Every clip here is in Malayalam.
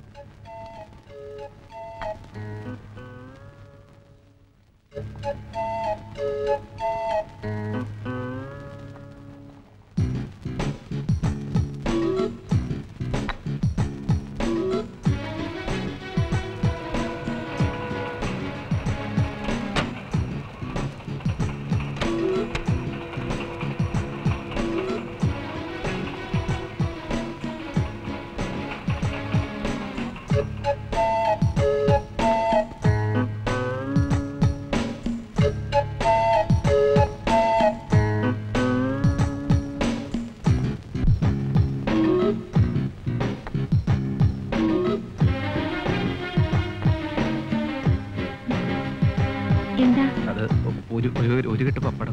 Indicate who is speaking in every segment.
Speaker 1: എന്താ
Speaker 2: അത് ഒരു ഒരു ഒരു കെട്ട് പപ്പടം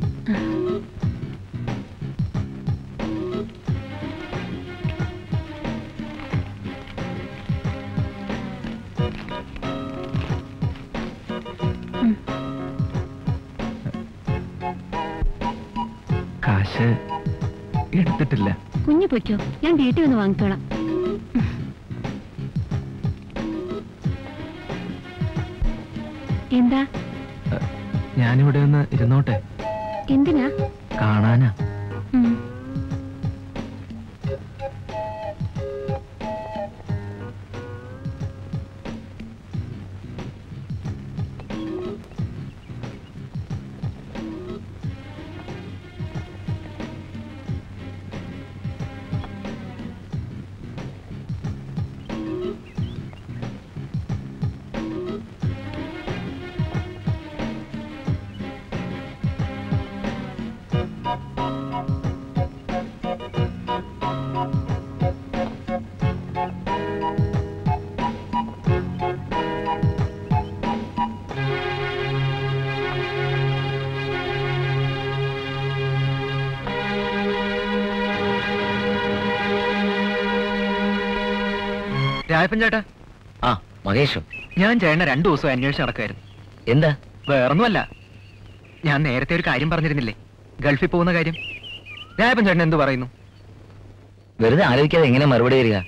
Speaker 2: കാശ് എടുത്തിട്ടില്ല
Speaker 1: കുഞ്ഞു പൊയ്ക്കോ ഞാൻ വീട്ടിൽ വന്ന് വാങ്ങിക്കോളാം എന്താ
Speaker 2: ഞാനിവിടെ ഒന്ന് ഇരുന്നോട്ടെ
Speaker 1: എന്തിനാ
Speaker 2: കാണാനാ
Speaker 1: ഉം.
Speaker 2: രായപ്പൻ ചേട്ടാ
Speaker 3: ആ മഹേഷോ
Speaker 2: ഞാൻ ചേട്ടനെ രണ്ടു ദിവസം അന്വേഷിച്ച് നടക്കുമായിരുന്നു
Speaker 3: എന്താ
Speaker 2: വേറൊന്നുമല്ല ഞാൻ നേരത്തെ ഒരു കാര്യം പറഞ്ഞിരുന്നില്ലേ ഗൾഫിൽ പോകുന്ന കാര്യം രായപ്പൻ ചേട്ടൻ എന്തു പറയുന്നു
Speaker 3: വെറുതെ ആലോചിക്കാതെ എങ്ങനെ മറുപടി വരിക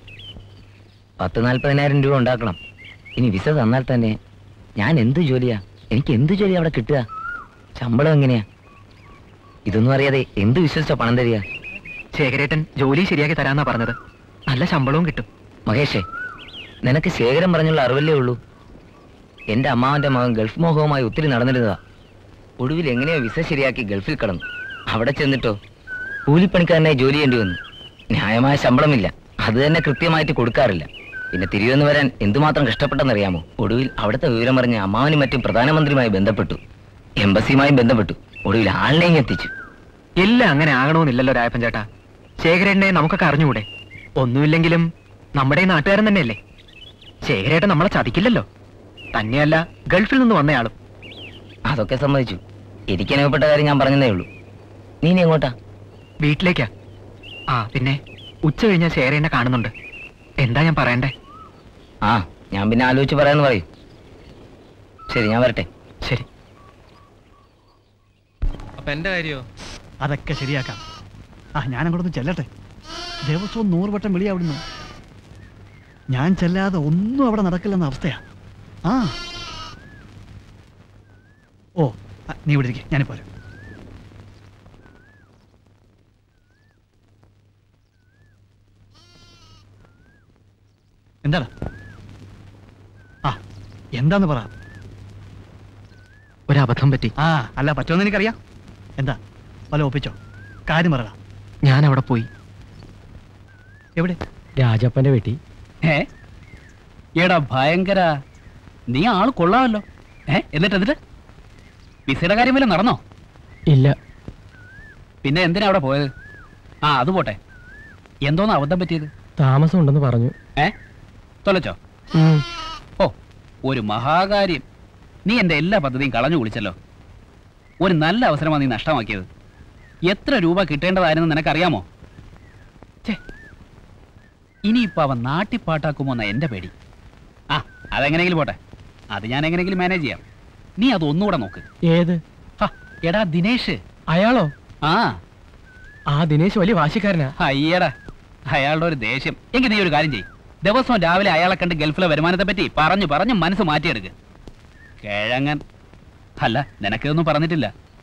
Speaker 3: പത്ത് നാൽപ്പതിനായിരം രൂപ ഉണ്ടാക്കണം ഇനി വിസ തന്നാൽ തന്നെ ഞാൻ എന്ത് ജോലിയാ എനിക്ക് എന്ത് ജോലി അവിടെ കിട്ടുക ശമ്പളം എങ്ങനെയാ ഇതൊന്നും അറിയാതെ എന്ത് വിശ്വസിച്ച പണം തരിക
Speaker 2: ശേഖരേട്ടൻ ജോലി ശരിയാക്കി തരാന്നാ പറഞ്ഞത് നല്ല ശമ്പളവും കിട്ടും
Speaker 3: മഹേഷേ നിനക്ക് ശേഖരം പറഞ്ഞുള്ള അറിവല്ലേ ഉള്ളൂ എന്റെ അമ്മാവന്റെ മകൻ ഗൾഫ് മോഹവുമായി ഒത്തിരി നടന്നിരുന്നതാ ഒടുവിൽ എങ്ങനെയോ വിസ ശരിയാക്കി ഗൾഫിൽ കടന്നു അവിടെ ചെന്നിട്ടോ കൂലിപ്പണിക്കാരനായി ജോലി ചെയ്യേണ്ടി വന്നു ന്യായമായ ശമ്പളമില്ല അത് തന്നെ കൃത്യമായിട്ട് കൊടുക്കാറില്ല പിന്നെ തിരികെ വരാൻ എന്തുമാത്രം കഷ്ടപ്പെട്ടെന്നറിയാമോ ഒടുവിൽ അവിടുത്തെ വിവരം പറഞ്ഞ് അമ്മാവനും മറ്റും പ്രധാനമന്ത്രിയുമായി ബന്ധപ്പെട്ടു എംബസിയുമായും ബന്ധപ്പെട്ടു ഒടുവിൽ ആളിനെയും എത്തിച്ചു
Speaker 2: എല്ലാം അങ്ങനെ ആകണമെന്നില്ലല്ലോ രായപ്പൻ ചേട്ടാ ശേഖരേട്ടനെ നമുക്കൊക്കെ അറിഞ്ഞുകൂടെ ഒന്നുമില്ലെങ്കിലും നമ്മുടെ ഈ നാട്ടുകാരൻ തന്നെയല്ലേ ശേഖരേട്ടൻ നമ്മളെ ചതിക്കില്ലല്ലോ തന്നെയല്ല ഗൾഫിൽ നിന്ന് വന്നയാളും
Speaker 3: അതൊക്കെ സമ്മതിച്ചു എനിക്ക് അനുഭവപ്പെട്ട കാര്യം ഞാൻ പറഞ്ഞതേ ഉള്ളൂ നീ ഇനി എങ്ങോട്ടാ
Speaker 2: വീട്ടിലേക്കാ ആ പിന്നെ ഉച്ച കഴിഞ്ഞാൽ ശേഖരേനെ കാണുന്നുണ്ട് എന്താ ഞാൻ പറയണ്ടേ
Speaker 3: ആ ഞാൻ പിന്നെ ആലോചിച്ച് പറയാന്ന് പറയൂ ശരി ഞാൻ വരട്ടെ
Speaker 2: ശരി
Speaker 4: അപ്പൊ എന്റെ കാര്യോ
Speaker 5: അതൊക്കെ ശരിയാക്കാം ആ ഞാൻ അങ്ങോട്ടൊന്ന് ചെല്ലട്ടെ ദിവസവും നൂറ് വട്ടം വിളി അവിടുന്ന് ഞാൻ ചെല്ലാതെ ഒന്നും അവിടെ നടക്കില്ലെന്ന അവസ്ഥയാ ആ ഓ ആ, നീ ഇവിടെ ഇരിക്കെ ഞാനിപ്പോ വരാം എന്താണ് ആ എന്താന്ന് പറ
Speaker 2: ഒരബദ്ധം പറ്റി
Speaker 5: ആ അല്ല പറ്റുമെന്ന് എനിക്കറിയാം എന്താ വല്ല ഒപ്പിച്ചോ കാര്യം പറ
Speaker 2: ഞാൻ അവിടെ പോയി
Speaker 5: എവിടെ
Speaker 6: രാജപ്പന്റെ വീട്ടിൽ
Speaker 7: ഏ എടാ ഭയങ്കര നീ ആള് കൊള്ളാമല്ലോ ഏ എന്നിട്ട് എന്നിട്ട് വിസയുടെ കാര്യം വല്ല നടന്നോ
Speaker 6: ഇല്ല
Speaker 7: പിന്നെ എന്തിനാ അവിടെ പോയത് ആ അത് പോട്ടെ എന്തോന്ന് അബദ്ധം പറ്റിയത്
Speaker 6: താമസം ഉണ്ടെന്ന് പറഞ്ഞു
Speaker 7: ഏ തൊലച്ചോ
Speaker 6: ഉം.
Speaker 7: ഓ ഒരു മഹാകാര്യം നീ എന്റെ എല്ലാ പദ്ധതിയും കളഞ്ഞു കുളിച്ചല്ലോ ഒരു നല്ല അവസരമാണ് നീ നഷ്ടമാക്കിയത് എത്ര രൂപ കിട്ടേണ്ടതായിരുന്നു നിനക്കറിയാമോ ഛേ ഇനിയിപ്പോ അവൻ നാട്ടിപ്പാട്ടാക്കുമോ എന്നാ എന്റെ പേടി ആ അതെങ്ങനെയെങ്കിലും പോട്ടെ അത് ഞാൻ എങ്ങനെയെങ്കിലും മാനേജ് ചെയ്യാം നീ അത് ഒന്നുകൂടെ നോക്ക്
Speaker 6: ഏത്
Speaker 7: ഹ, എടാ ദിനേഷ്
Speaker 6: അയാളോ
Speaker 7: ആ
Speaker 6: ആ ദിനേശ് വലിയ വാശിക്കാരനാ
Speaker 7: അയ്യടാ അയാളുടെ ഒരു ദേഷ്യം എങ്കിൽ നീ ഒരു കാര്യം ചെയ്യും ദിവസവും രാവിലെ അയാളെ കണ്ട് ഗൾഫിലെ വരുമാനത്തെ പറ്റി പറഞ്ഞു പറഞ്ഞു മനസ്സ് മാറ്റിയെടുക്ക് കിഴങ്ങൻ അല്ല നിനക്കിതൊന്നും പറഞ്ഞിട്ടില്ല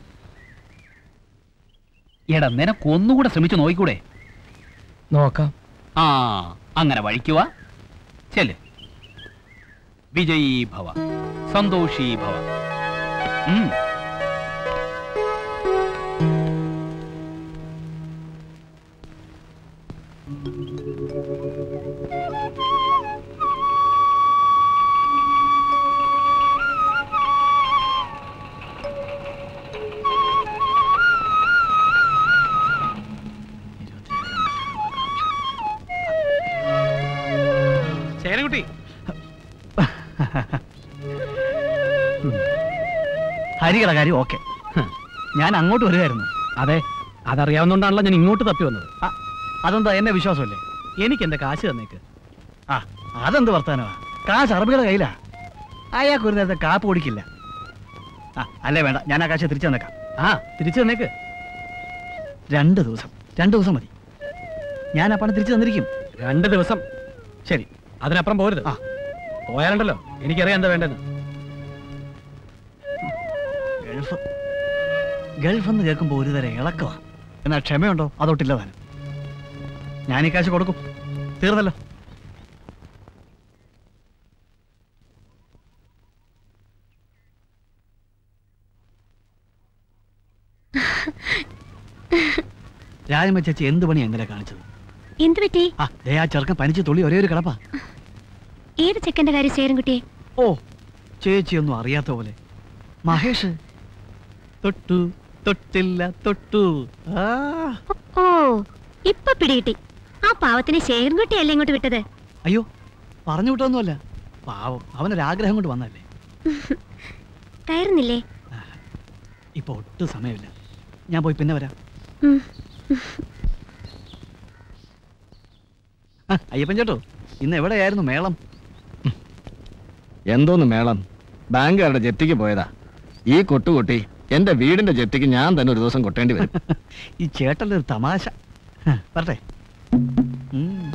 Speaker 7: എടാ നിനക്കൊന്നുകൂടെ ശ്രമിച്ചു നോക്കിക്കൂടെ
Speaker 6: നോക്കാം
Speaker 7: ആ അങ്ങനെ വഴിക്കുക ചെല് വിജയീ ഭവ സന്തോഷീ ഭവ ഉം.
Speaker 5: ശേഖരൻകുട്ടി ഹരികട കാര്യം ഓക്കെ ഞാൻ അങ്ങോട്ട് വരികയായിരുന്നു
Speaker 4: അതെ അതറിയാവുന്നതുകൊണ്ടാണല്ലോ ഞാൻ ഇങ്ങോട്ട് തപ്പി വന്നത്
Speaker 5: ആ, അതെന്താ എന്നെ വിശ്വാസമല്ലേ
Speaker 4: എനിക്ക് എന്റെ കാശ് തന്നേക്ക്
Speaker 5: ആ അതെന്ത് വർത്താനമാ കാശ് അറബിയുടെ കയ്യിലാ അയാൾക്ക് ഒരു നേരത്തെ കാപ്പ് കുടിക്കില്ല ആ അല്ലേ വേണ്ട ഞാൻ ആ കാശ് തിരിച്ചു തന്നേക്കാം
Speaker 4: ആ തിരിച്ചു തന്നേക്ക്
Speaker 5: രണ്ട് ദിവസം രണ്ട് ദിവസം മതി ഞാൻ ആ പണം തിരിച്ചു തന്നിരിക്കും
Speaker 4: രണ്ട് ദിവസം
Speaker 5: ശരി
Speaker 4: അതിനപ്പുറം പോരുത്
Speaker 5: ആ.
Speaker 4: പോയാലുണ്ടല്ലോ എനിക്കറിയാം എന്താ വേണ്ടെന്ന്
Speaker 5: ഗൾഫ് ഗൾഫ് എന്ന് കേൾക്കുമ്പോൾ ഒരു തരം ഇളക്കവാ എന്നാ ക്ഷമയുണ്ടോ അതൊട്ടില്ല താനും ഞാൻ ഈ കാശ് കൊടുക്കും തീർന്നല്ലോ രാജമ്മ ചേച്ചി എന്ത് പണിയാ ഇന്നലെ കാണിച്ചത്
Speaker 1: എന്ത് പറ്റി
Speaker 5: ആ ദേ ആ ചെറുക്കൻ പനിച്ച് തുള്ളി ഒരേ ഒരു കിടപ്പാ
Speaker 1: ഏത് ചെക്കന്റെ കാര്യം ശേരൻകുട്ടിയെ
Speaker 5: ഓ ചേച്ചിയൊന്നും അറിയാത്ത പോലെ മഹേഷ് തൊട്ടു തൊട്ടില്ല തൊട്ടു ആ
Speaker 1: ഓ ഇപ്പൊ പിടികിട്ടി ആ പാവത്തിന് ശേഖരൻകുട്ടിയല്ലേ ഇങ്ങോട്ട് വിട്ടത്
Speaker 5: അയ്യോ പറഞ്ഞു വിട്ടൊന്നുമല്ല പാവം അവനൊരാഗ്രഹം കൊണ്ട് വന്നല്ലേ
Speaker 1: കയറുന്നില്ലേ
Speaker 5: ഇപ്പൊ ഒട്ടും സമയമില്ല ഞാൻ പോയി പിന്നെ വരാം
Speaker 1: ഉം.
Speaker 5: ആ, അയ്യപ്പൻ ചേട്ടോ ഇന്ന് എവിടെയായിരുന്നു മേളം
Speaker 8: എന്തോന്ന് മേളം ബാങ്കുകാരുടെ ജെറ്റിക്ക് പോയതാ ഈ കൊട്ടുകൊട്ടി എന്റെ വീടിന്റെ ജെറ്റിക്ക് ഞാൻ തന്നെ ഒരു ദിവസം കൊട്ടേണ്ടി വരും
Speaker 5: ഈ ചേട്ടൻ്റെ ഒരു തമാശ ഹ, വരട്ടെ ഉം.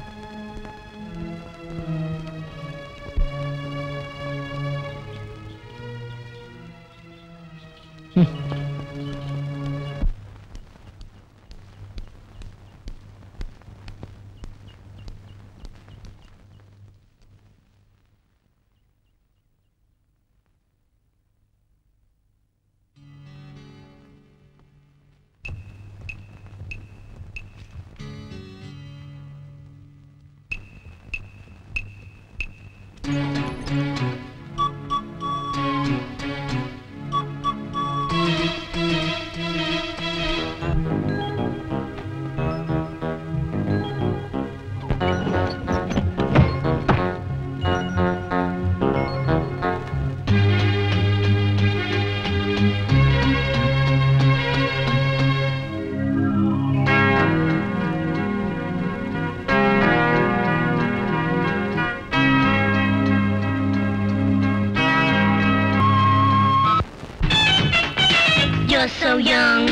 Speaker 1: You're so young.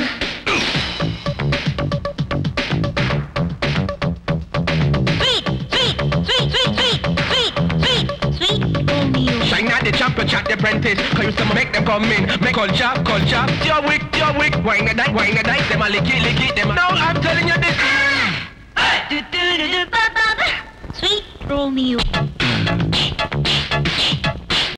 Speaker 1: Sweet, sweet, sweet, sweet, sweet, sweet, sweet, sweet Romeo.
Speaker 9: Shine at the champion, chat the apprentice. Cause you some make them come in. Make culture, culture. Your wick, your wick. Wine a night, wine a night. Them a lick it, lick it. Them. Now I'm telling you this.
Speaker 1: Do, do, do, do, ba, ba, ba. Sweet Romeo.